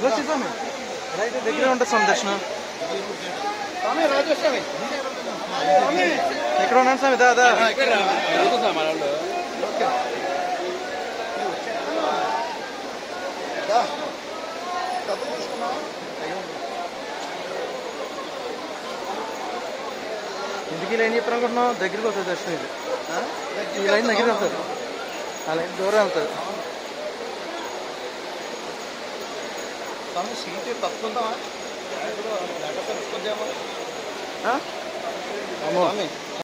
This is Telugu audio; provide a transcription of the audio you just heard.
వచ్చి స్వామి రైట్ దగ్గరే ఉంటుంది స్వామి దర్శనం స్వామి రాజేష్ స్వామి స్వామి ఎక్కడ ఉన్నాను స్వామి దాదా దా. డబ్బులు తీసుకున్నావా? ఇంటికి లైన్ చెప్పారు అనుకుంటున్నావు దగ్గరికి వస్తుంది దర్శనం ఇది ఆ? ఈ లైన్ దగ్గరికి వస్తుంది ఆ లైన్ దూరం వెళ్తుంది స్వామి సీట్ తప్పుకుందామా లేకపోతే కొంచెం ఆ? అమ్మో స్వామి